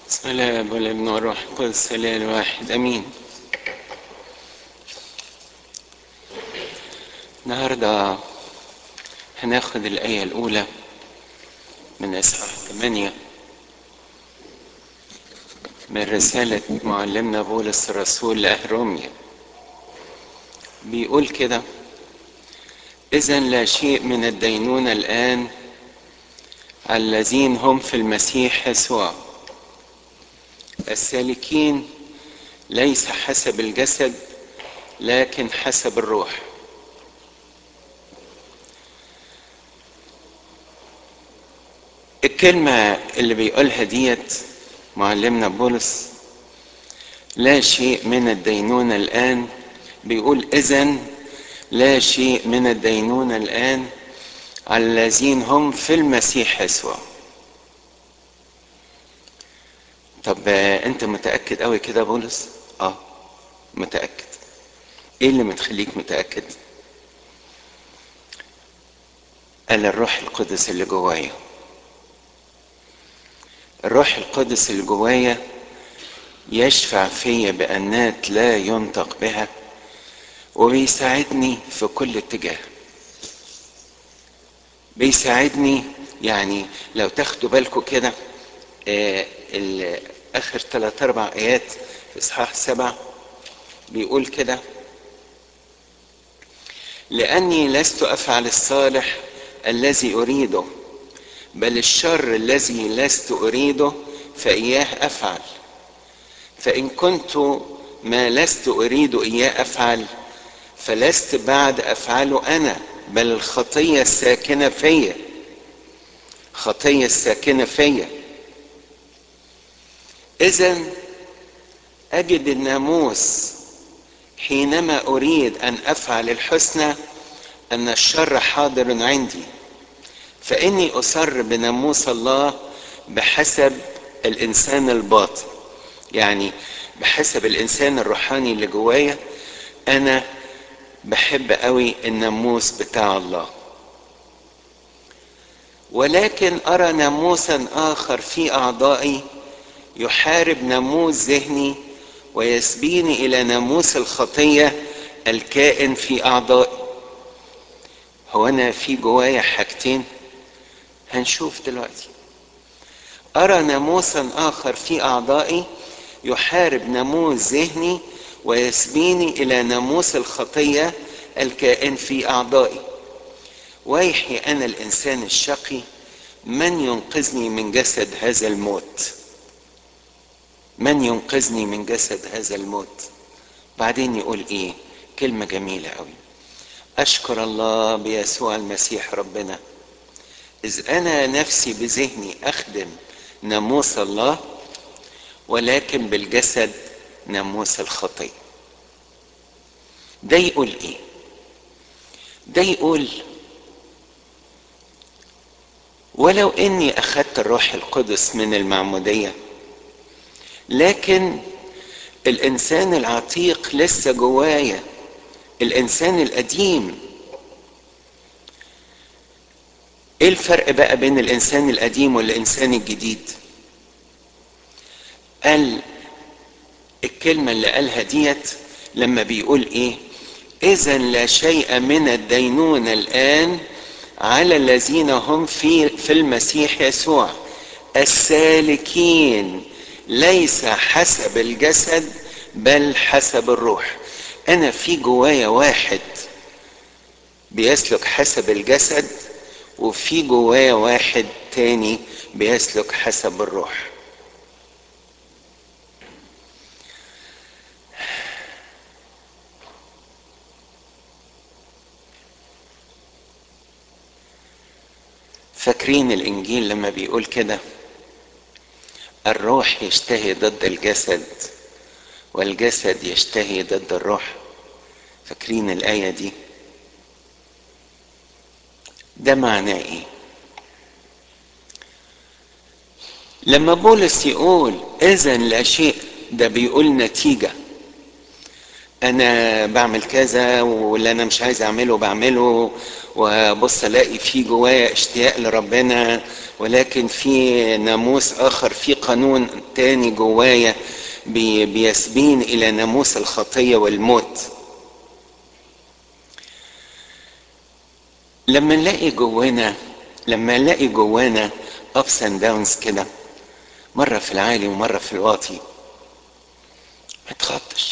بسم الله والابن والروح القدس الاله الواحد امين النهارده هناخد الايه الاولى من اصحاح 8 من رساله معلمنا بولس الرسول لاهل روميا بيقول كده اذا لا شيء من الدينونه الان على الذين هم في المسيح يسوع السالكين ليس حسب الجسد لكن حسب الروح الكلمة اللي بيقولها ديت معلمنا بولس لا شيء من الدينونة الآن بيقول إذن لا شيء من الدينونة الآن على الذين هم في المسيح يسوع طب انت متأكد قوي كده بولس اه متأكد ايه اللي متخليك متأكد قال الروح القدس اللي جوايا الروح القدس اللي جوايا يشفع فيا بأنات لا ينطق بها وبيساعدني في كل اتجاه بيساعدني يعني لو تاخدوا بالكم كده آه اخر ثلاث اربع ايات في اصحاح سبع بيقول كده لاني لست افعل الصالح الذي اريده بل الشر الذي لست اريده فاياه افعل فان كنت ما لست اريد اياه افعل فلست بعد افعله انا بل الخطيه الساكنه فيا خطيه الساكنه فيا اذا اجد الناموس حينما اريد ان افعل الحسنى ان الشر حاضر عندي فاني اصر بناموس الله بحسب الانسان الباطن يعني بحسب الانسان الروحاني اللي جوايا انا بحب قوي الناموس بتاع الله ولكن ارى ناموسا اخر في اعضائي يحارب ناموس ذهني ويسبيني الى ناموس الخطيه الكائن في اعضائي هو انا في جوايا حاجتين هنشوف دلوقتي ارى ناموسا اخر في اعضائي يحارب ناموس ذهني ويسبيني الى ناموس الخطيه الكائن في اعضائي ويحي انا الانسان الشقي من ينقذني من جسد هذا الموت من ينقذني من جسد هذا الموت بعدين يقول ايه كلمه جميله قوي اشكر الله بيسوع المسيح ربنا اذ انا نفسي بذهني اخدم ناموس الله ولكن بالجسد ناموس الخطيه ده يقول ايه ده يقول ولو اني اخذت الروح القدس من المعموديه لكن الانسان العتيق لسه جوايا الانسان القديم ايه الفرق بقى بين الانسان القديم والانسان الجديد قال الكلمة اللي قالها ديت لما بيقول ايه اذا لا شيء من الدينون الان على الذين هم في في المسيح يسوع السالكين ليس حسب الجسد بل حسب الروح انا في جوايا واحد بيسلك حسب الجسد وفي جوايا واحد تاني بيسلك حسب الروح فاكرين الانجيل لما بيقول كده الروح يشتهي ضد الجسد والجسد يشتهي ضد الروح فاكرين الايه دي ده معناه ايه لما بولس يقول اذا لا شيء ده بيقول نتيجه انا بعمل كذا واللي انا مش عايز اعمله بعمله وبص الاقي في جوايا اشتياق لربنا ولكن في ناموس اخر في قانون تاني جوايا بي بيسبين الى ناموس الخطيه والموت لما نلاقي جوانا لما نلاقي جوانا ups and downs كده مرة في العالي ومرة في الواطي ما تخطش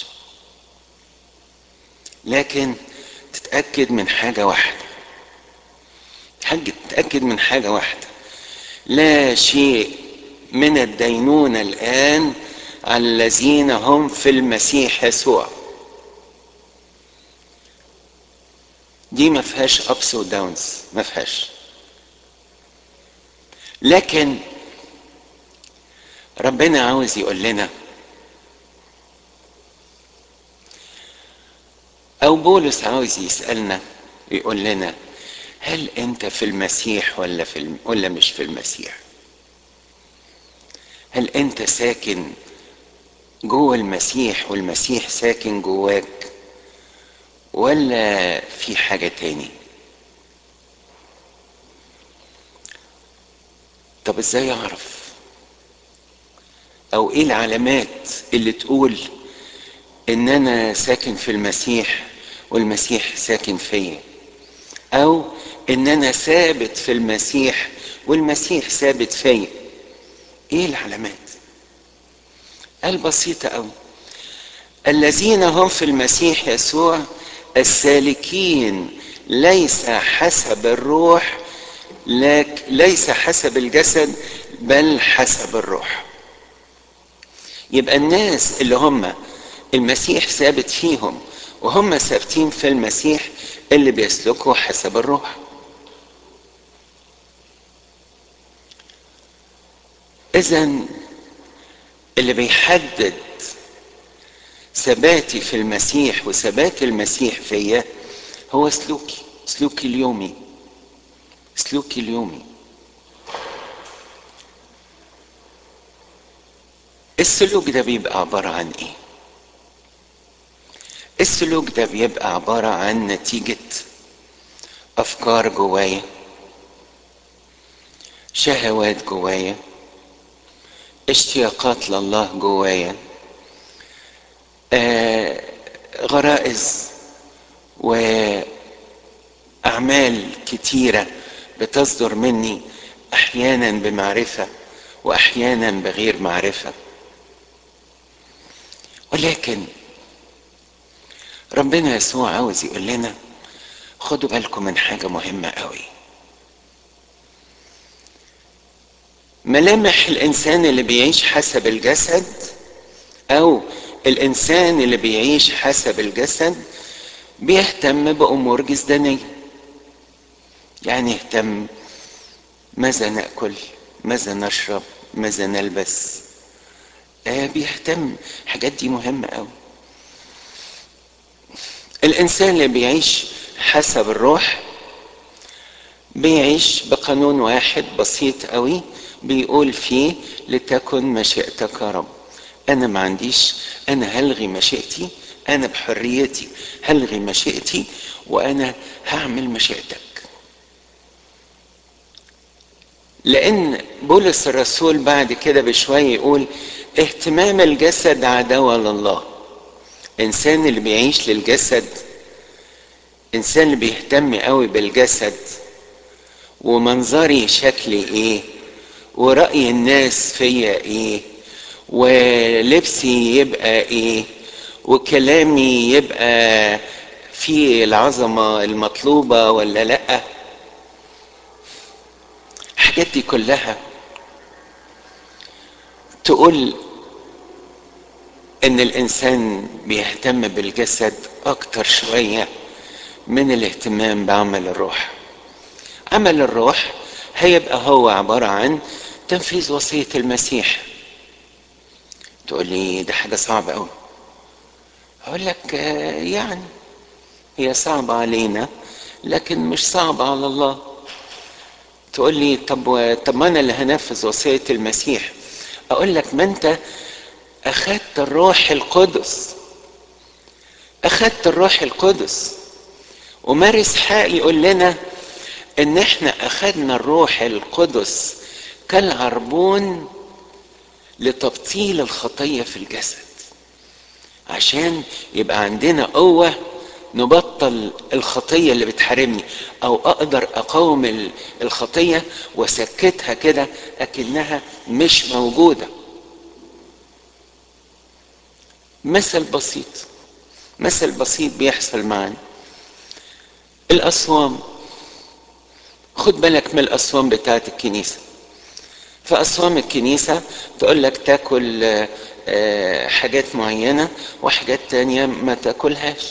لكن تتأكد من حاجة واحدة حاجة تتأكد من حاجة واحدة لا شيء من الدينونة الآن على الذين هم في المسيح يسوع دي ما فيهاش ابس وداونز ما فيهاش لكن ربنا عاوز يقول لنا او بولس عاوز يسالنا يقول لنا هل انت في المسيح ولا في الم... ولا مش في المسيح هل انت ساكن جوه المسيح والمسيح ساكن جواك ولا في حاجة تاني طب ازاي اعرف او ايه العلامات اللي تقول ان انا ساكن في المسيح والمسيح ساكن فيا او ان انا ثابت في المسيح والمسيح ثابت فيا ايه العلامات قال بسيطة قوي الذين هم في المسيح يسوع السالكين ليس حسب الروح لك ليس حسب الجسد بل حسب الروح يبقى الناس اللي هم المسيح ثابت فيهم وهم ثابتين في المسيح اللي بيسلكوا حسب الروح اذا اللي بيحدد ثباتي في المسيح وثبات المسيح فيا هو سلوكي سلوكي اليومي سلوكي اليومي السلوك ده بيبقى عبارة عن ايه السلوك ده بيبقى عبارة عن نتيجة افكار جوايا شهوات جوايا اشتياقات لله جوايا آه غرائز واعمال كتيره بتصدر مني احيانا بمعرفه واحيانا بغير معرفه ولكن ربنا يسوع عاوز يقول لنا خدوا بالكم من حاجه مهمه قوي ملامح الانسان اللي بيعيش حسب الجسد او الانسان اللي بيعيش حسب الجسد بيهتم بامور جسدانيه يعني يهتم ماذا ناكل ماذا نشرب ماذا نلبس آه بيهتم الحاجات دي مهمه قوي الانسان اللي بيعيش حسب الروح بيعيش بقانون واحد بسيط قوي بيقول فيه لتكن مشيئتك يا رب انا ما عنديش انا هلغي مشيئتي انا بحريتي هلغي مشيئتي وانا هعمل مشيئتك لان بولس الرسول بعد كده بشويه يقول اهتمام الجسد عداوه لله انسان اللي بيعيش للجسد انسان اللي بيهتم قوي بالجسد ومنظري شكلي ايه ورأي الناس فيا ايه ولبسي يبقى ايه وكلامي يبقى في العظمة المطلوبة ولا لأ الحاجات دي كلها تقول ان الانسان بيهتم بالجسد اكتر شوية من الاهتمام بعمل الروح عمل الروح هيبقى هو عبارة عن تنفيذ وصية المسيح تقول لي ده حاجة صعبة أوي أقول لك يعني هي صعبة علينا لكن مش صعبة على الله تقول لي طب طب ما أنا اللي هنفذ وصية المسيح أقول لك ما أنت أخذت الروح القدس أخذت الروح القدس ومارس حق يقول لنا ان احنا اخذنا الروح القدس كالعربون لتبطيل الخطيه في الجسد عشان يبقى عندنا قوه نبطل الخطيه اللي بتحاربني او اقدر اقاوم الخطيه واسكتها كده اكنها مش موجوده مثل بسيط مثل بسيط بيحصل معنا الأصوام خد بالك من الأصوام بتاعت الكنيسة في أصوام الكنيسة تقول لك تاكل حاجات معينة وحاجات تانية ما تاكلهاش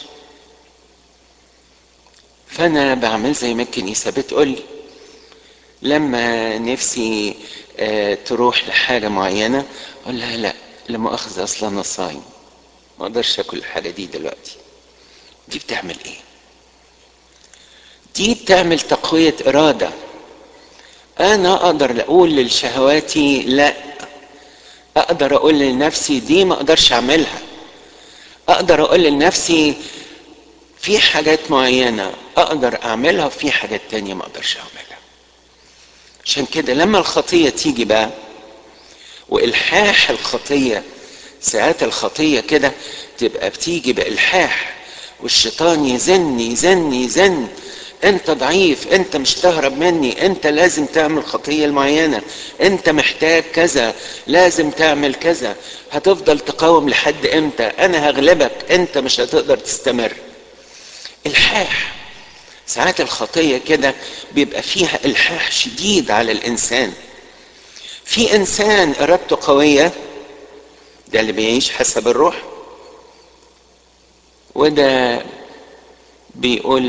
فأنا بعمل زي ما الكنيسة بتقول لي لما نفسي تروح لحاجة معينة أقول لها لا لمؤاخذة أصلا أنا صايم ما أقدرش أكل الحاجة دي دلوقتي دي بتعمل إيه؟ دي بتعمل تقوية إرادة أنا أقدر أقول لشهواتي لا أقدر أقول لنفسي دي ما أقدرش أعملها أقدر أقول لنفسي في حاجات معينة أقدر أعملها وفي حاجات تانية ما أقدرش أعملها عشان كده لما الخطية تيجي بقى وإلحاح الخطية ساعات الخطية كده تبقى بتيجي بإلحاح والشيطان يزن يزن يزن انت ضعيف انت مش تهرب مني انت لازم تعمل خطية المعينة انت محتاج كذا لازم تعمل كذا هتفضل تقاوم لحد امتى انا هغلبك انت مش هتقدر تستمر الحاح ساعات الخطية كده بيبقى فيها الحاح شديد على الانسان في انسان ارادته قوية ده اللي بيعيش حسب الروح وده بيقول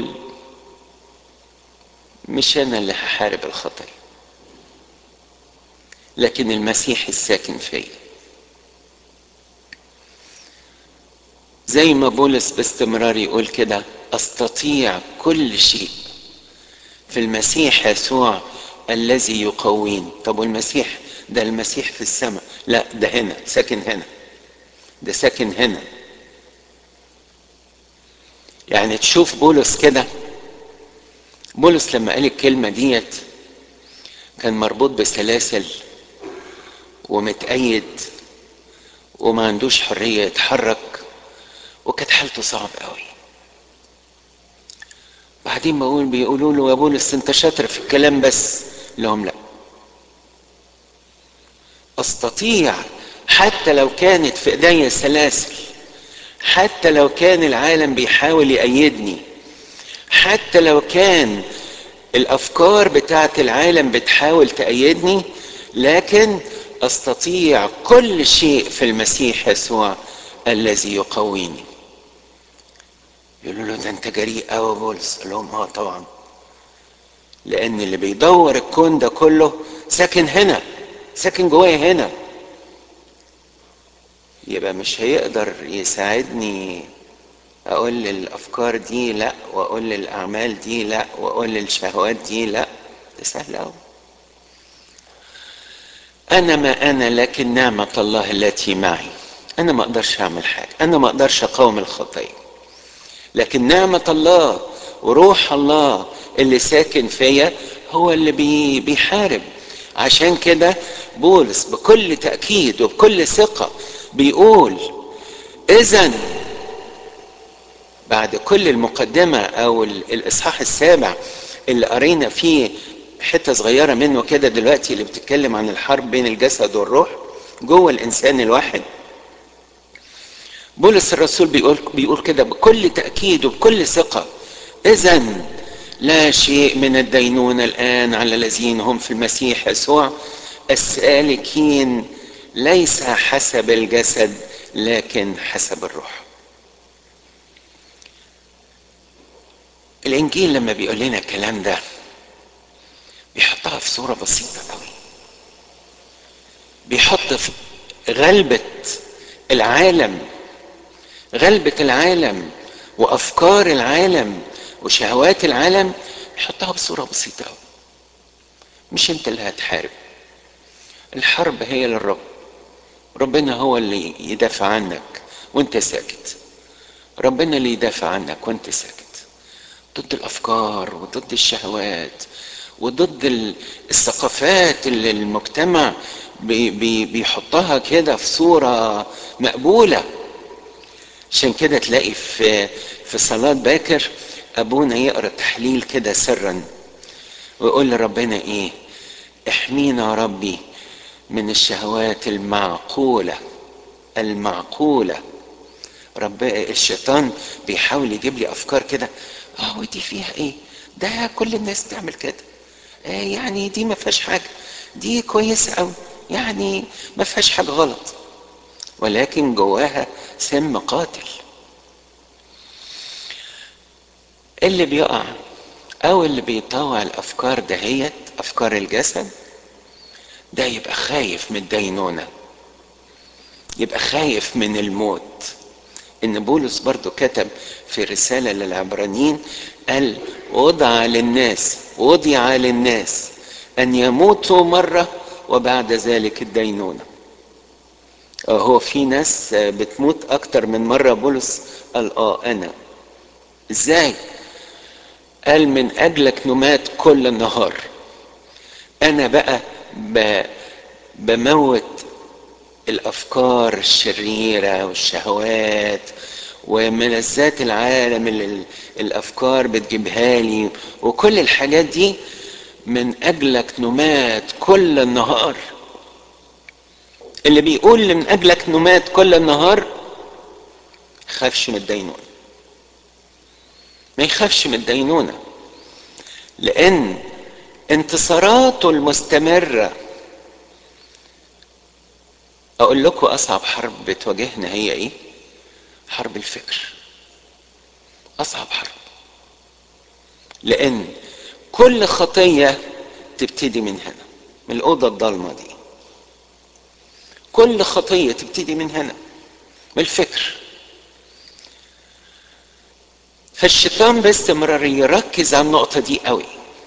مش انا اللي هحارب الخطيه لكن المسيح الساكن فيا زي ما بولس باستمرار يقول كده استطيع كل شيء في المسيح يسوع الذي يقويني طب والمسيح ده المسيح في السماء لا ده هنا ساكن هنا ده ساكن هنا يعني تشوف بولس كده بولس لما قال الكلمة ديت كان مربوط بسلاسل ومتأيد وما عندوش حرية يتحرك وكانت حالته صعبة قوي بعدين بقول بيقولوا له يا بولس انت شاطر في الكلام بس لهم لا استطيع حتى لو كانت في ايديا سلاسل حتى لو كان العالم بيحاول يأيدني حتى لو كان الافكار بتاعت العالم بتحاول تأيدني لكن استطيع كل شيء في المسيح يسوع الذي يقويني يقولوا له ده انت جريء قوي بولس قال لهم اه طبعا لان اللي بيدور الكون ده كله ساكن هنا ساكن جوايا هنا يبقى مش هيقدر يساعدني اقول للافكار دي لا واقول للاعمال دي لا واقول للشهوات دي لا ده سهل قوي انا ما انا لكن نعمه الله التي معي انا ما اقدرش اعمل حاجه انا ما اقدرش اقاوم الخطيه لكن نعمه الله وروح الله اللي ساكن فيا هو اللي بي بيحارب عشان كده بولس بكل تاكيد وبكل ثقه بيقول اذا بعد كل المقدمة أو الإصحاح السابع اللي قرينا فيه حتة صغيرة منه كده دلوقتي اللي بتتكلم عن الحرب بين الجسد والروح جوه الإنسان الواحد بولس الرسول بيقول بيقول كده بكل تأكيد وبكل ثقة إذا لا شيء من الدينونة الآن على الذين هم في المسيح يسوع السالكين ليس حسب الجسد لكن حسب الروح الانجيل لما بيقول لنا الكلام ده بيحطها في صوره بسيطه قوي بيحط في غلبه العالم غلبه العالم وافكار العالم وشهوات العالم يحطها بصوره بسيطه قوي مش انت اللي هتحارب الحرب هي للرب ربنا هو اللي يدافع عنك وانت ساكت ربنا اللي يدافع عنك وانت ساكت ضد الافكار وضد الشهوات وضد الثقافات اللي المجتمع بي بي بيحطها كده في صورة مقبولة عشان كده تلاقي في في صلاة باكر أبونا يقرأ تحليل كده سرا ويقول لربنا إيه احمينا يا ربي من الشهوات المعقولة المعقولة رب الشيطان بيحاول يجيب لي أفكار كده اه ودي فيها إيه ده كل الناس تعمل كده آه يعني دي ما فيهاش حاجة دي كويسة أوي يعني ما فيهاش حاجة غلط ولكن جواها سم قاتل اللي بيقع او اللي بيطوع الافكار دهيت افكار الجسد ده يبقى خايف من الدينونه يبقى خايف من الموت ان بولس برضو كتب في رساله للعبرانيين قال وضع للناس وضع للناس ان يموتوا مره وبعد ذلك الدينونه هو في ناس بتموت اكتر من مره بولس قال اه انا ازاي قال من اجلك نمات كل النهار انا بقى ب... بموت الافكار الشريره والشهوات وملذات العالم اللي الافكار بتجيبها لي وكل الحاجات دي من اجلك نمات كل النهار اللي بيقول من اجلك نمات كل النهار خافش من الدينونه ما يخافش من الدينونه لان انتصاراته المستمره اقول لكم اصعب حرب بتواجهنا هي ايه حرب الفكر اصعب حرب لان كل خطيه تبتدي من هنا من الاوضه الضلمه دي كل خطيه تبتدي من هنا من الفكر فالشيطان باستمرار يركز على النقطة دي قوي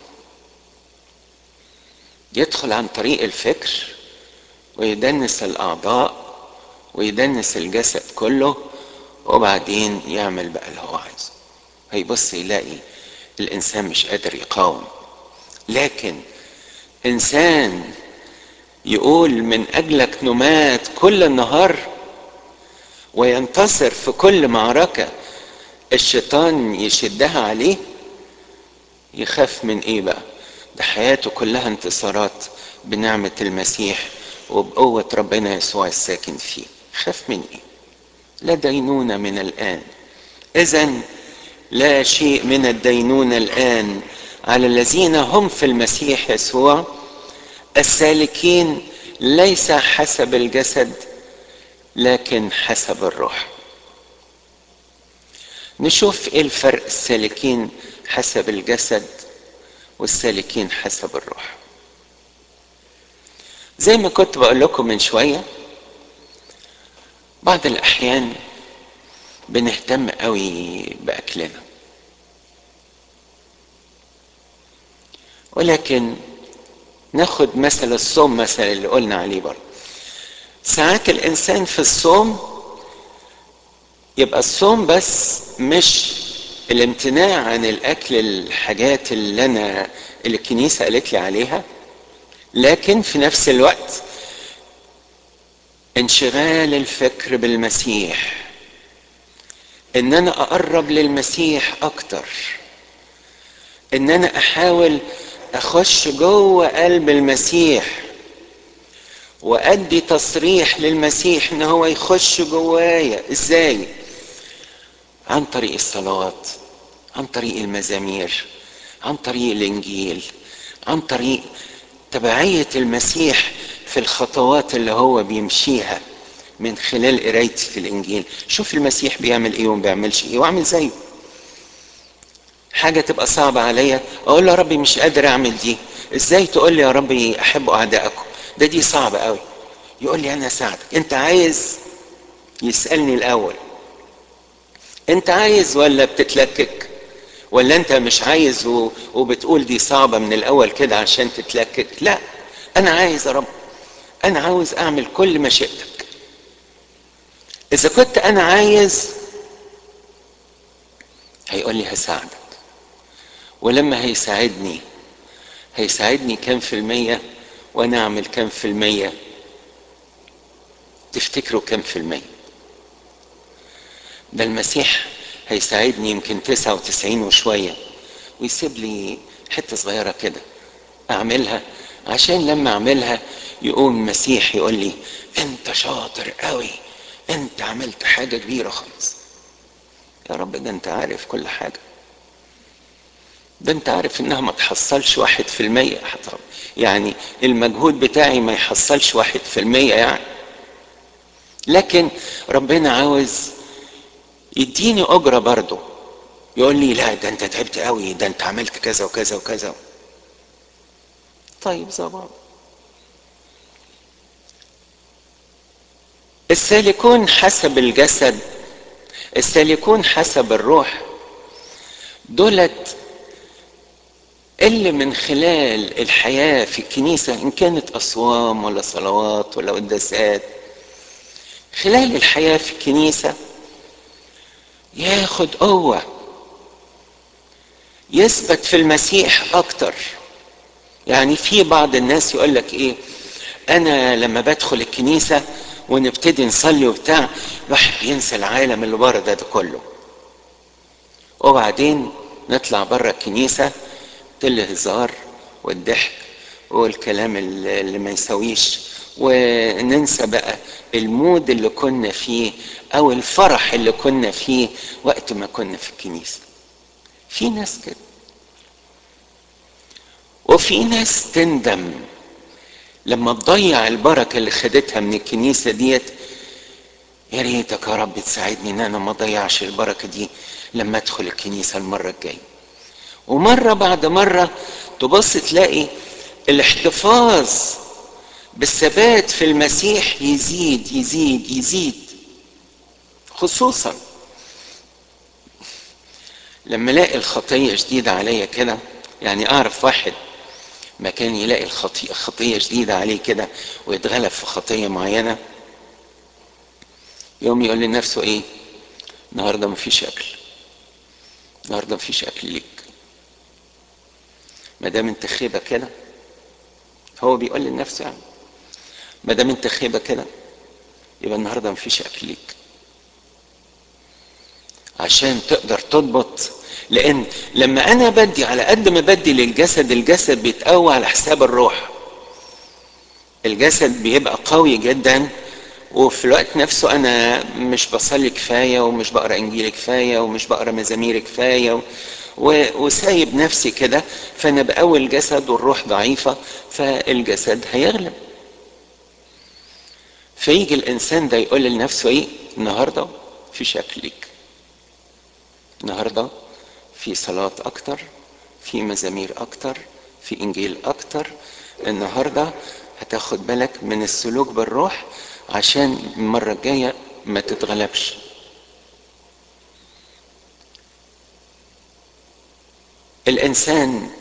يدخل عن طريق الفكر ويدنس الأعضاء ويدنس الجسد كله وبعدين يعمل بقى اللي هو عايزه هيبص يلاقي الإنسان مش قادر يقاوم لكن إنسان يقول من أجلك نمات كل النهار وينتصر في كل معركة الشيطان يشدها عليه يخاف من ايه بقى ده حياته كلها انتصارات بنعمة المسيح وبقوة ربنا يسوع الساكن فيه خاف من ايه لا دينونة من الآن إذا لا شيء من الدينونة الآن على الذين هم في المسيح يسوع السالكين ليس حسب الجسد لكن حسب الروح نشوف ايه الفرق السالكين حسب الجسد والسالكين حسب الروح زي ما كنت بقول لكم من شويه بعض الاحيان بنهتم قوي باكلنا ولكن ناخد مثل الصوم مثلا اللي قلنا عليه برضه ساعات الانسان في الصوم يبقى الصوم بس مش الامتناع عن الاكل الحاجات اللي انا اللي الكنيسه قالت لي عليها لكن في نفس الوقت انشغال الفكر بالمسيح ان انا اقرب للمسيح اكتر ان انا احاول اخش جوه قلب المسيح وادي تصريح للمسيح ان هو يخش جوايا ازاي عن طريق الصلاة عن طريق المزامير عن طريق الانجيل عن طريق تبعية المسيح في الخطوات اللي هو بيمشيها من خلال قرايتي في الانجيل شوف المسيح بيعمل ايه وما بيعملش ايه واعمل زيه حاجة تبقى صعبة عليا اقول له يا ربي مش قادر اعمل دي ازاي تقول لي يا ربي احب اعدائكم ده دي صعبة قوي يقول لي انا اساعدك انت عايز يسألني الاول انت عايز ولا بتتلكك ولا انت مش عايز و... وبتقول دي صعبة من الاول كده عشان تتلكك لا انا عايز يا رب انا عاوز اعمل كل مشيئتك اذا كنت انا عايز هيقول لي هساعدك ولما هيساعدني هيساعدني كام في المية وانا اعمل كام في المية تفتكروا كام في المية ده المسيح هيساعدني يمكن تسعة وتسعين وشوية ويسيب لي حتة صغيرة كده اعملها عشان لما اعملها يقوم المسيح يقول لي انت شاطر قوي انت عملت حاجة كبيرة خالص يا رب ده انت عارف كل حاجة ده انت عارف انها ما تحصلش واحد في المية يعني المجهود بتاعي ما يحصلش واحد في المية يعني لكن ربنا عاوز يديني اجرة برضه يقول لي لا ده انت تعبت قوي ده انت عملت كذا وكذا وكذا طيب زي بعض السالكون حسب الجسد السالكون حسب الروح دولت اللي من خلال الحياة في الكنيسة إن كانت أصوام ولا صلوات ولا قداسات خلال الحياة في الكنيسة ياخد قوة يثبت في المسيح أكتر يعني في بعض الناس يقول لك إيه أنا لما بدخل الكنيسة ونبتدي نصلي وبتاع الواحد بينسى العالم اللي بره ده, ده كله وبعدين نطلع بره الكنيسة الهزار والضحك والكلام اللي ما يسويش وننسى بقى المود اللي كنا فيه او الفرح اللي كنا فيه وقت ما كنا في الكنيسة في ناس كده وفي ناس تندم لما تضيع البركة اللي خدتها من الكنيسة ديت يا ريتك يا رب تساعدني ان انا ما اضيعش البركة دي لما ادخل الكنيسة المرة الجاية ومرة بعد مرة تبص تلاقي الاحتفاظ بالثبات في المسيح يزيد يزيد يزيد خصوصا لما الاقي الخطية جديدة عليا كده يعني اعرف واحد ما كان يلاقي الخطيئة خطية جديدة عليه كده ويتغلب في خطية معينة يوم يقول لنفسه ايه النهارده مفيش اكل النهارده مفيش اكل ليك ما دام انت خيبه كده هو بيقول لنفسه يعني ما دام انت خيبه كده يبقى النهارده مفيش اكل ليك عشان تقدر تضبط لان لما انا بدي على قد ما بدي للجسد الجسد بيتقوى على حساب الروح الجسد بيبقى قوي جدا وفي الوقت نفسه انا مش بصلي كفايه ومش بقرا انجيل كفايه ومش بقرا مزامير كفايه وسايب نفسي كده فانا بقوي الجسد والروح ضعيفه فالجسد هيغلب فيجي الانسان ده يقول لنفسه ايه النهارده في شكل ليك النهارده في صلاه اكتر في مزامير اكتر في انجيل اكتر النهارده هتاخد بالك من السلوك بالروح عشان المره الجايه ما تتغلبش الانسان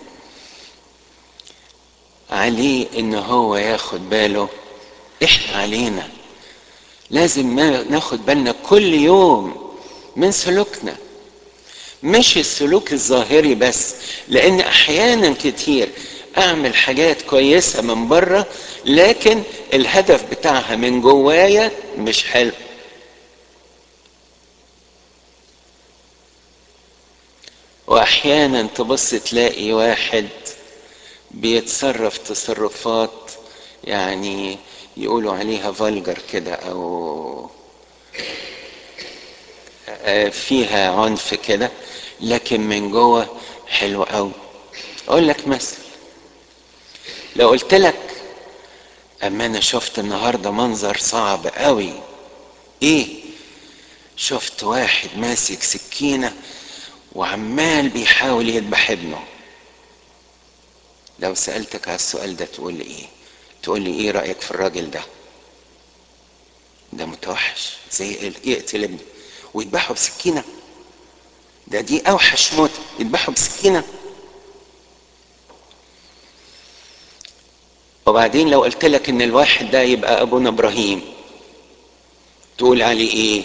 عليه ان هو ياخد باله احنا علينا لازم ناخد بالنا كل يوم من سلوكنا مش السلوك الظاهري بس لان احيانا كتير اعمل حاجات كويسة من بره لكن الهدف بتاعها من جوايا مش حلو واحيانا تبص تلاقي واحد بيتصرف تصرفات يعني يقولوا عليها فولجر كده او فيها عنف كده لكن من جوه حلو قوي اقول لك مثل لو قلت لك اما انا شفت النهارده منظر صعب قوي ايه شفت واحد ماسك سكينه وعمال بيحاول يذبح ابنه لو سألتك على السؤال ده تقول لي ايه تقول لي ايه رأيك في الراجل ده ده متوحش زي يقتل ابنه ويذبحه بسكينة ده دي اوحش موت يذبحه بسكينة وبعدين لو قلت لك ان الواحد ده يبقى ابونا ابراهيم تقول عليه ايه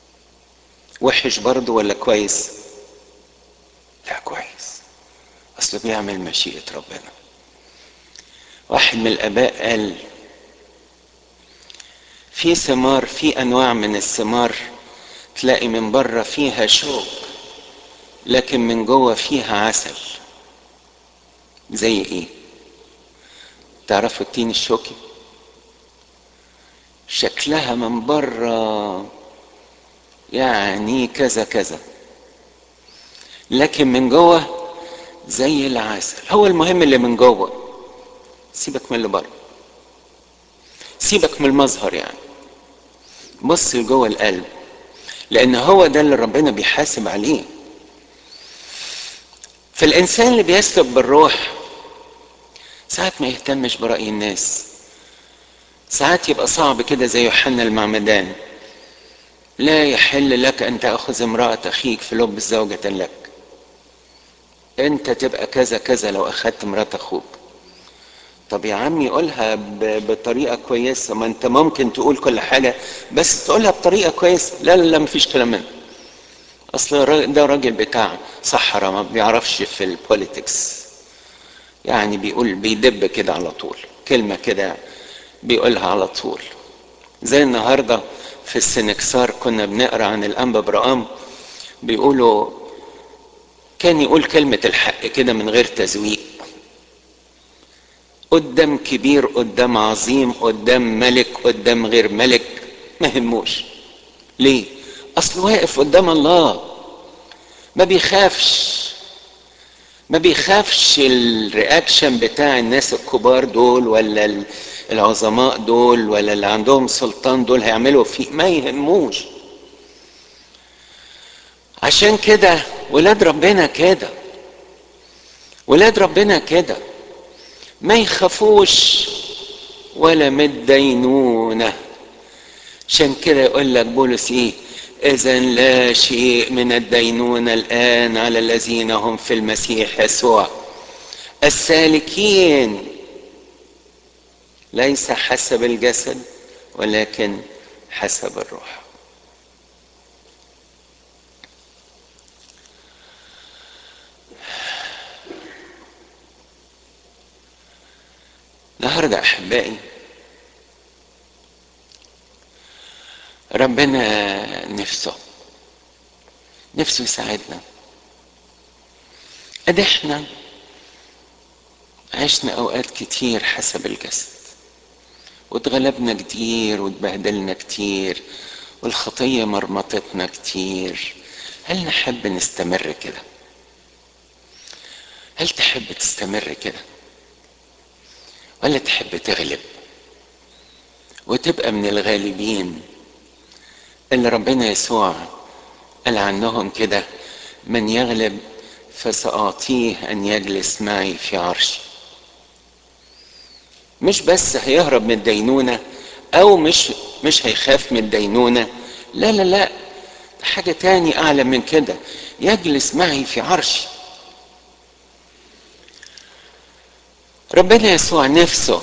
وحش برضه ولا كويس لا كويس اصل بيعمل مشيئة ربنا واحد من الآباء قال في ثمار في أنواع من الثمار تلاقي من بره فيها شوك لكن من جوه فيها عسل زي ايه تعرفوا التين الشوكي شكلها من بره يعني كذا كذا لكن من جوه زي العسل هو المهم اللي من جوه سيبك من اللي بره سيبك من المظهر يعني بص لجوه القلب لان هو ده اللي ربنا بيحاسب عليه فالانسان اللي بيسلك بالروح ساعات ما يهتمش براي الناس ساعات يبقى صعب كده زي يوحنا المعمدان لا يحل لك ان تاخذ امراه اخيك في لب زوجه لك انت تبقى كذا كذا لو اخذت مرات اخوك طب يا عمي قولها بطريقه كويسه ما انت ممكن تقول كل حاجه بس تقولها بطريقه كويسه لا لا لا مفيش كلام منه اصل ده راجل بتاع صحراء ما بيعرفش في البوليتكس يعني بيقول بيدب كده على طول كلمه كده بيقولها على طول زي النهارده في السنكسار كنا بنقرا عن الانبا برام بيقولوا كان يقول كلمه الحق كده من غير تزويق قدام كبير قدام عظيم قدام ملك قدام غير ملك ما يهموش ليه اصل واقف قدام الله ما بيخافش ما بيخافش الرياكشن بتاع الناس الكبار دول ولا العظماء دول ولا اللي عندهم سلطان دول هيعملوا فيه ما يهموش عشان كده ولاد ربنا كده ولاد ربنا كده ما يخافوش ولا متدينونه عشان كده يقول لك بولس ايه اذا لا شيء من الدينونه الان على الذين هم في المسيح يسوع السالكين ليس حسب الجسد ولكن حسب الروح النهارده احبائي ربنا نفسه نفسه يساعدنا ادي احنا عشنا اوقات كتير حسب الجسد واتغلبنا كتير واتبهدلنا كتير والخطية مرمطتنا كتير هل نحب نستمر كده هل تحب تستمر كده ولا تحب تغلب وتبقى من الغالبين اللي ربنا يسوع قال عنهم كده من يغلب فسأعطيه أن يجلس معي في عرشي مش بس هيهرب من الدينونة أو مش مش هيخاف من الدينونة لا لا لا حاجة تاني أعلى من كده يجلس معي في عرشي ربنا يسوع نفسه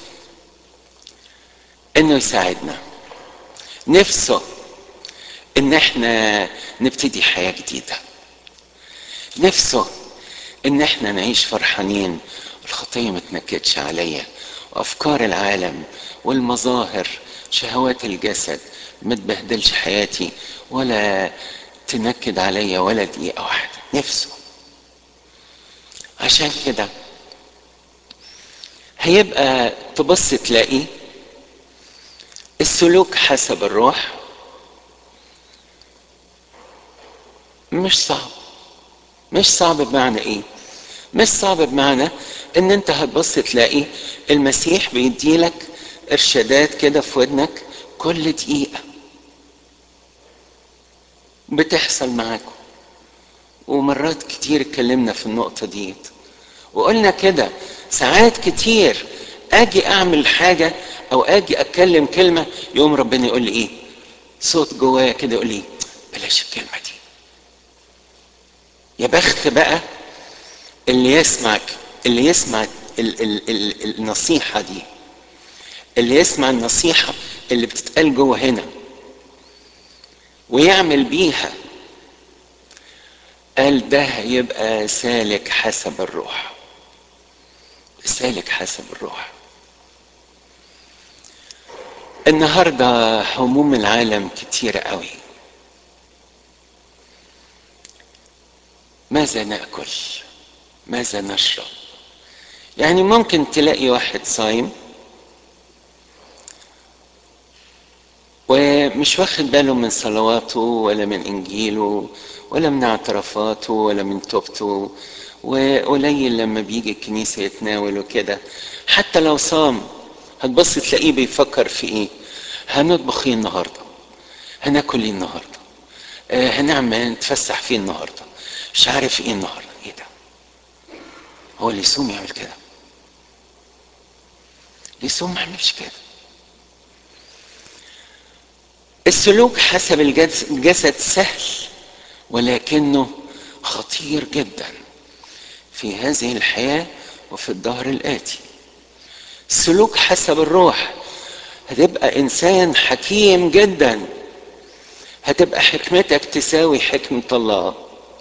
انه يساعدنا نفسه ان احنا نبتدي حياة جديدة نفسه ان احنا نعيش فرحانين الخطية ما تنكدش عليا وافكار العالم والمظاهر شهوات الجسد ما تبهدلش حياتي ولا تنكد عليا ولا دقيقة واحدة نفسه عشان كده هيبقى تبص تلاقي السلوك حسب الروح مش صعب مش صعب بمعنى ايه مش صعب بمعنى ان انت هتبص تلاقي المسيح بيديلك ارشادات كده في ودنك كل دقيقة بتحصل معاكم ومرات كتير اتكلمنا في النقطة ديت وقلنا كده ساعات كتير اجي اعمل حاجة او اجي اتكلم كلمة يوم ربنا يقول لي ايه صوت جوايا كده يقول لي بلاش الكلمة دي يا بخت بقى اللي يسمعك اللي يسمع ال ال ال النصيحة دي اللي يسمع النصيحة اللي بتتقال جوه هنا ويعمل بيها قال ده يبقى سالك حسب الروح سالك حسب الروح النهارده هموم العالم كتيرة قوي ماذا ناكل ماذا نشرب يعني ممكن تلاقي واحد صايم ومش واخد باله من صلواته ولا من انجيله ولا من اعترافاته ولا من توبته وقليل لما بيجي الكنيسه يتناول وكده حتى لو صام هتبص تلاقيه بيفكر في ايه هنطبخ ايه النهارده هناكل ايه النهارده آه هنعمل نتفسح فيه النهارده مش عارف ايه النهارده ايه ده هو اللي يصوم يعمل كده اللي يصوم ما يعملش كده السلوك حسب الجسد سهل ولكنه خطير جدا في هذه الحياة وفي الدهر الآتي السلوك حسب الروح هتبقى إنسان حكيم جدا هتبقى حكمتك تساوي حكمة الله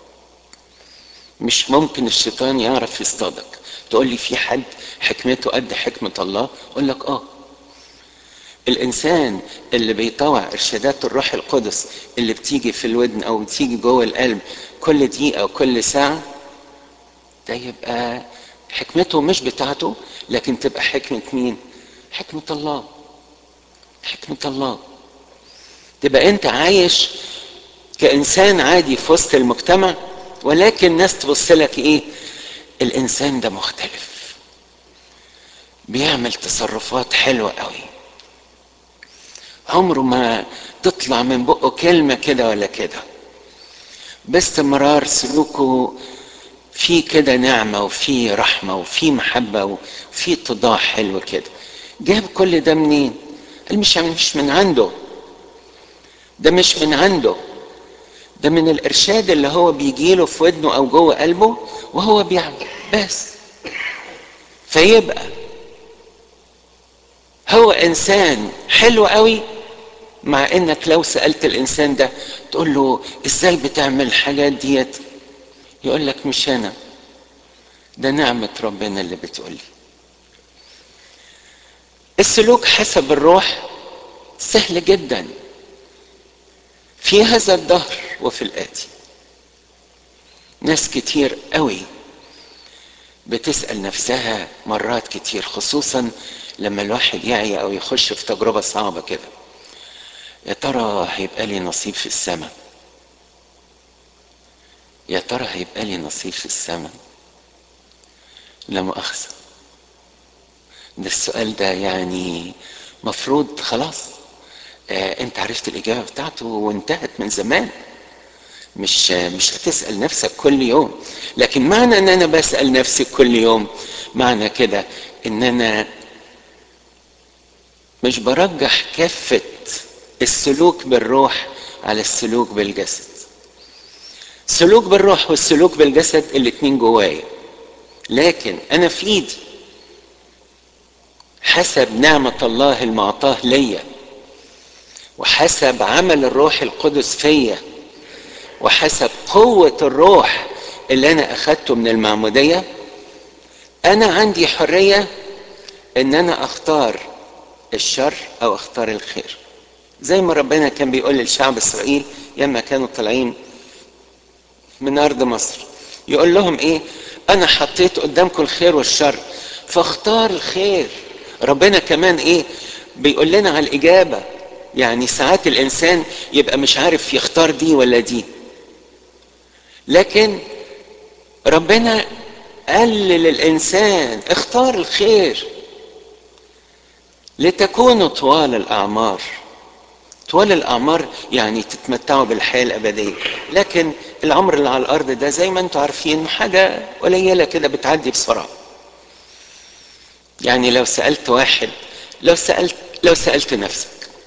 مش ممكن الشيطان يعرف يصطادك تقول لي في حد حكمته قد حكمة الله اقول لك اه الانسان اللي بيطوع ارشادات الروح القدس اللي بتيجي في الودن او بتيجي جوه القلب كل دقيقه او كل ساعه ده يبقى حكمته مش بتاعته لكن تبقى حكمه مين حكمه الله حكمه الله تبقى انت عايش كانسان عادي في وسط المجتمع ولكن الناس تبص لك ايه الانسان ده مختلف بيعمل تصرفات حلوه قوي عمره ما تطلع من بقه كلمة كده ولا كده باستمرار سلوكه في كده نعمة وفي رحمة وفي محبة وفي اتضاع حلو كده جاب كل ده منين؟ قال مش مش من عنده ده مش من عنده ده من الإرشاد اللي هو بيجيله في ودنه أو جوه قلبه وهو بيعمل بس فيبقى هو إنسان حلو قوي مع انك لو سالت الانسان ده تقول له ازاي بتعمل الحاجات ديت يقول لك مش انا ده نعمه ربنا اللي بتقولي السلوك حسب الروح سهل جدا في هذا الدهر وفي الاتي ناس كتير قوي بتسال نفسها مرات كتير خصوصا لما الواحد يعي او يخش في تجربه صعبه كده يا ترى هيبقى لي نصيب في السماء يا ترى هيبقى لي نصيب في السماء لا مؤاخذة ده السؤال ده يعني مفروض خلاص آه انت عرفت الاجابة بتاعته وانتهت من زمان مش مش هتسأل نفسك كل يوم لكن معنى ان انا بسأل نفسي كل يوم معنى كده ان انا مش برجح كفه السلوك بالروح على السلوك بالجسد السلوك بالروح والسلوك بالجسد الاتنين جوايا لكن انا في ايدي حسب نعمة الله المعطاه ليا وحسب عمل الروح القدس فيا وحسب قوة الروح اللي انا اخدته من المعمودية انا عندي حرية ان انا اختار الشر او اختار الخير زي ما ربنا كان بيقول للشعب اسرائيل لما كانوا طالعين من ارض مصر يقول لهم ايه انا حطيت قدامكم الخير والشر فاختار الخير ربنا كمان ايه بيقول لنا على الاجابه يعني ساعات الانسان يبقى مش عارف يختار دي ولا دي لكن ربنا قال للانسان اختار الخير لتكونوا طوال الاعمار طوال الاعمار يعني تتمتعوا بالحياه الابديه لكن العمر اللي على الارض ده زي ما انتم عارفين حاجه قليله كده بتعدي بسرعه يعني لو سالت واحد لو سالت لو سالت نفسك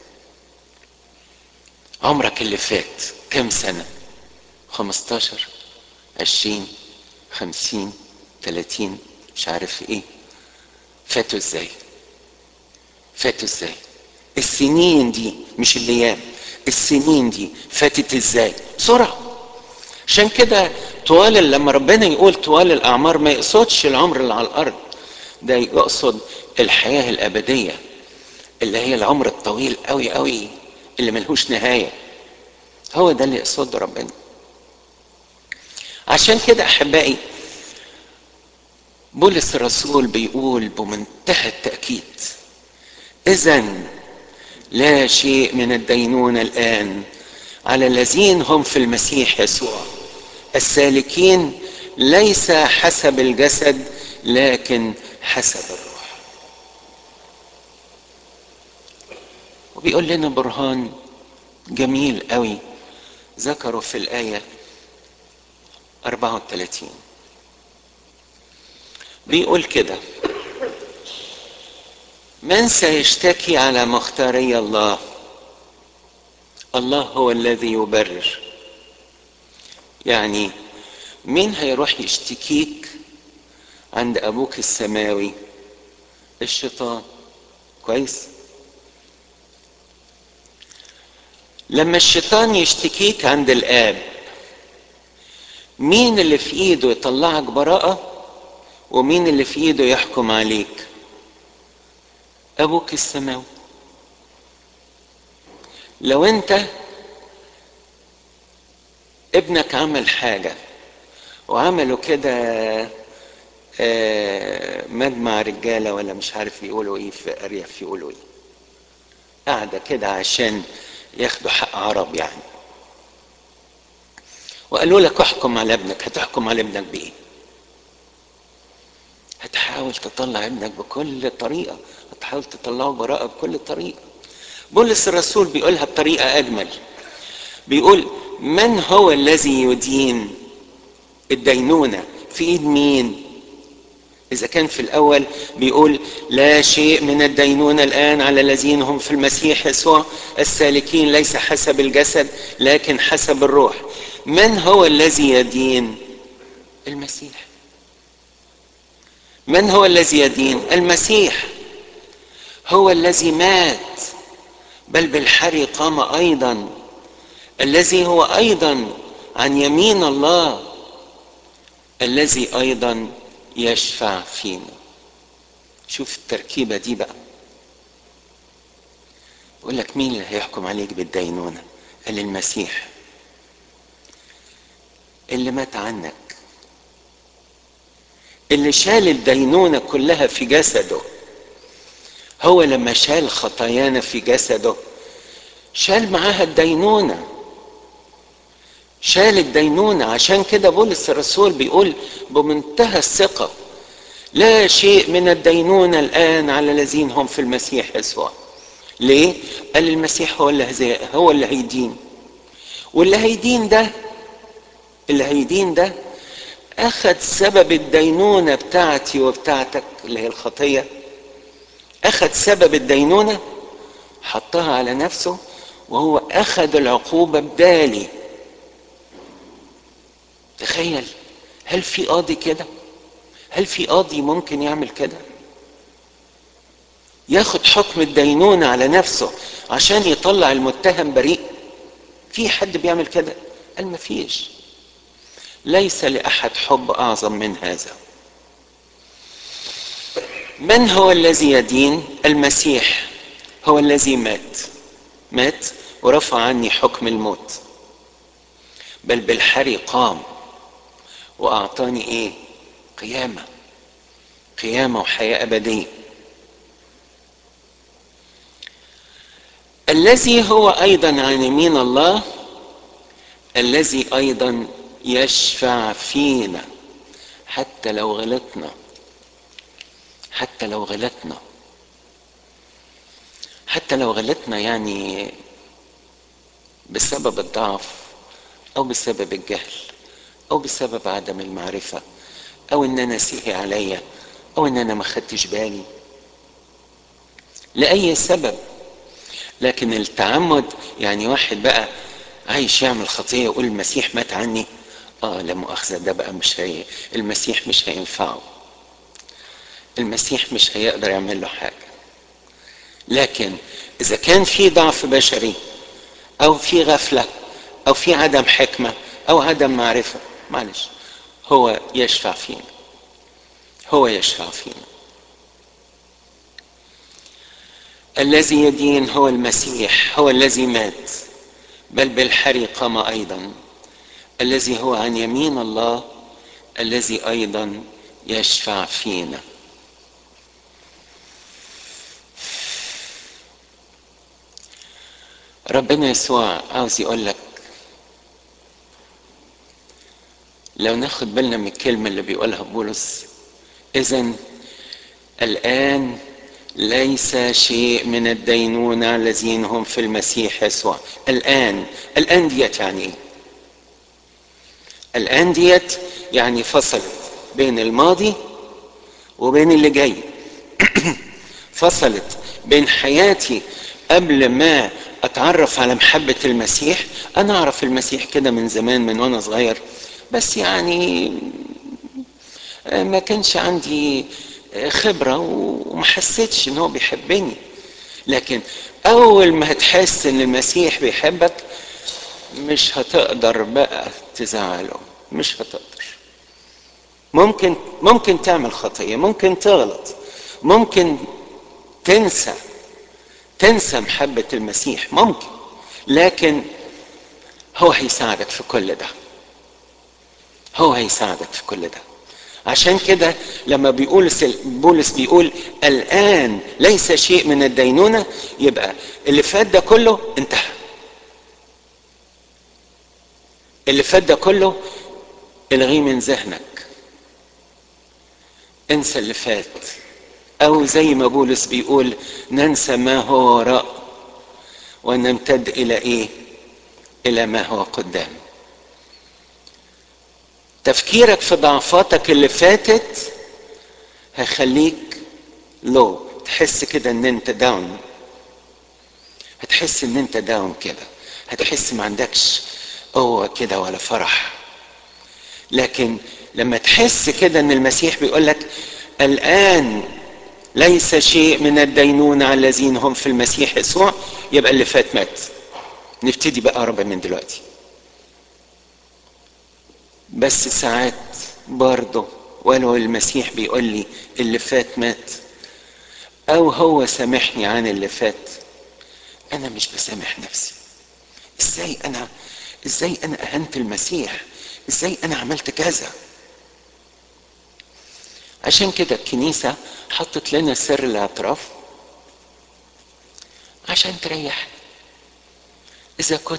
عمرك اللي فات كم سنه 15 20 50 30 مش عارف ايه فاتوا ازاي فاتوا ازاي السنين دي مش الايام السنين دي فاتت ازاي بسرعه عشان كده طوال لما ربنا يقول طوال الاعمار ما يقصدش العمر اللي على الارض ده يقصد الحياه الابديه اللي هي العمر الطويل قوي قوي اللي ملهوش نهايه هو ده اللي يقصده ربنا عشان كده احبائي بولس الرسول بيقول بمنتهى التاكيد اذا لا شيء من الدينونه الان على الذين هم في المسيح يسوع السالكين ليس حسب الجسد لكن حسب الروح وبيقول لنا برهان جميل قوي ذكره في الآية 34 بيقول كده من سيشتكي على مختاري الله الله هو الذي يبرر يعني مين هيروح يشتكيك عند ابوك السماوي الشيطان كويس لما الشيطان يشتكيك عند الاب مين اللي في ايده يطلعك براءة ومين اللي في ايده يحكم عليك ابوك السماوي لو انت ابنك عمل حاجة وعملوا كده مجمع رجالة ولا مش عارف يقولوا ايه في ارياف يقولوا ايه قاعدة كده عشان ياخدوا حق عرب يعني وقالوا لك احكم على ابنك هتحكم على ابنك بايه هتحاول تطلع ابنك بكل طريقة هتحاول تطلعه براءة بكل طريقة بولس الرسول بيقولها بطريقة أجمل بيقول من هو الذي يدين الدينونة في ايد مين اذا كان في الاول بيقول لا شيء من الدينونة الان على الذين هم في المسيح يسوع السالكين ليس حسب الجسد لكن حسب الروح من هو الذي يدين المسيح من هو الذي يدين المسيح هو الذي مات بل بالحري قام ايضا الذي هو ايضا عن يمين الله الذي ايضا يشفع فينا شوف التركيبة دي بقى يقول لك مين اللي هيحكم عليك بالدينونة قال المسيح اللي مات عنك اللي شال الدينونة كلها في جسده هو لما شال خطايانا في جسده شال معاها الدينونه شال الدينونة عشان كده بولس الرسول بيقول بمنتهى الثقة لا شيء من الدينونة الآن على الذين هم في المسيح يسوع ليه؟ قال المسيح هو اللي هو اللي هيدين واللي هيدين ده اللي هيدين ده أخذ سبب الدينونة بتاعتي وبتاعتك اللي هي الخطية أخذ سبب الدينونة حطها على نفسه وهو أخذ العقوبة بدالي تخيل هل في قاضي كده هل في قاضي ممكن يعمل كده ياخد حكم الدينونة على نفسه عشان يطلع المتهم بريء في حد بيعمل كده قال ما فيش ليس لأحد حب أعظم من هذا من هو الذي يدين المسيح هو الذي مات مات ورفع عني حكم الموت بل بالحري قام واعطاني ايه قيامه قيامه وحياه ابديه الذي هو ايضا عن يمين الله الذي ايضا يشفع فينا حتى لو غلطنا حتى لو غلطنا حتى لو غلطنا يعني بسبب الضعف او بسبب الجهل او بسبب عدم المعرفة او ان انا سيهي عليا او ان انا ما خدتش بالي لاي سبب لكن التعمد يعني واحد بقى عايش يعمل خطية يقول المسيح مات عني اه لا مؤاخذة ده بقى مش هي المسيح مش هينفعه المسيح مش هيقدر يعمل له حاجة لكن اذا كان في ضعف بشري او في غفلة او في عدم حكمة او عدم معرفة معلش هو يشفع فينا هو يشفع فينا الذي يدين هو المسيح هو الذي مات بل بالحري قام ايضا الذي هو عن يمين الله الذي ايضا يشفع فينا ربنا يسوع عاوز يقول لك لو ناخد بالنا من الكلمة اللي بيقولها بولس إذا الآن ليس شيء من الدينونة الذين هم في المسيح يسوع الآن الآن ديت يعني إيه؟ الآن ديت يعني فصلت بين الماضي وبين اللي جاي فصلت بين حياتي قبل ما اتعرف على محبة المسيح انا اعرف المسيح كده من زمان من وانا صغير بس يعني ما كانش عندي خبرة وما حسيتش ان هو بيحبني لكن اول ما هتحس ان المسيح بيحبك مش هتقدر بقى تزعله مش هتقدر ممكن ممكن تعمل خطية ممكن تغلط ممكن تنسى تنسى محبة المسيح ممكن لكن هو هيساعدك في كل ده هو هيساعدك في كل ده عشان كده لما بيقول بولس بيقول الآن ليس شيء من الدينونة يبقى اللي فات ده كله انتهى اللي فات ده كله الغيه من ذهنك انسى اللي فات او زي ما بولس بيقول ننسى ما هو وراء ونمتد الى ايه الى ما هو قدام تفكيرك في ضعفاتك اللي فاتت هيخليك لو تحس كده ان انت داون هتحس ان انت داون كده هتحس ما عندكش قوة كده ولا فرح لكن لما تحس كده ان المسيح بيقول لك الان ليس شيء من الدينونة على الذين هم في المسيح يسوع يبقى اللي فات مات نبتدي بقى قرب من دلوقتي بس ساعات برضه ولو المسيح بيقول لي اللي فات مات او هو سامحني عن اللي فات انا مش بسامح نفسي ازاي انا ازاي انا اهنت المسيح ازاي انا عملت كذا عشان كده الكنيسة حطت لنا سر الاعتراف عشان تريح إذا كنت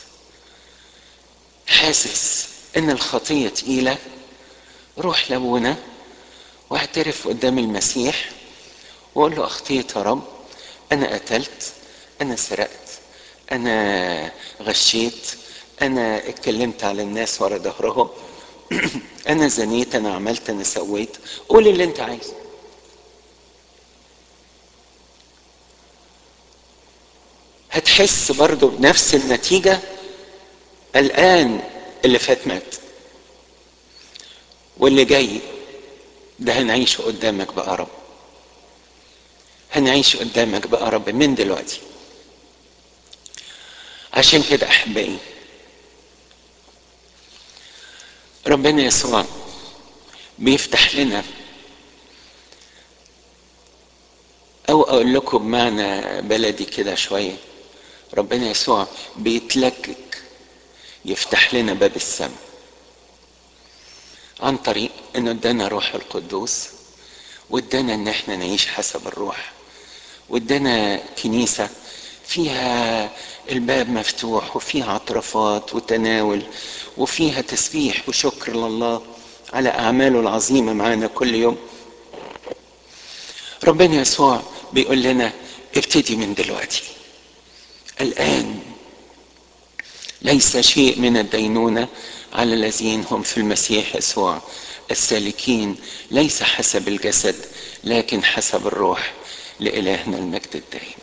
حاسس إن الخطية تقيلة روح لابونا واعترف قدام المسيح وقول له أخطيت يا رب أنا قتلت أنا سرقت أنا غشيت أنا اتكلمت على الناس ورا ظهرهم انا زنيت انا عملت انا سويت قول اللي انت عايزه هتحس برضو بنفس النتيجة الآن اللي فات مات واللي جاي ده هنعيشه قدامك بقى رب هنعيش قدامك بقى رب من دلوقتي عشان كده أحبائي ربنا يسوع بيفتح لنا او اقول لكم بمعنى بلدي كده شويه ربنا يسوع بيتلكك يفتح لنا باب السماء عن طريق انه ادانا روح القدوس وادانا ان احنا نعيش حسب الروح وادانا كنيسه فيها الباب مفتوح وفيها عطرفات وتناول وفيها تسبيح وشكر لله على أعماله العظيمة معانا كل يوم ربنا يسوع بيقول لنا ابتدي من دلوقتي الآن ليس شيء من الدينونة على الذين هم في المسيح يسوع السالكين ليس حسب الجسد لكن حسب الروح لإلهنا المجد الدائم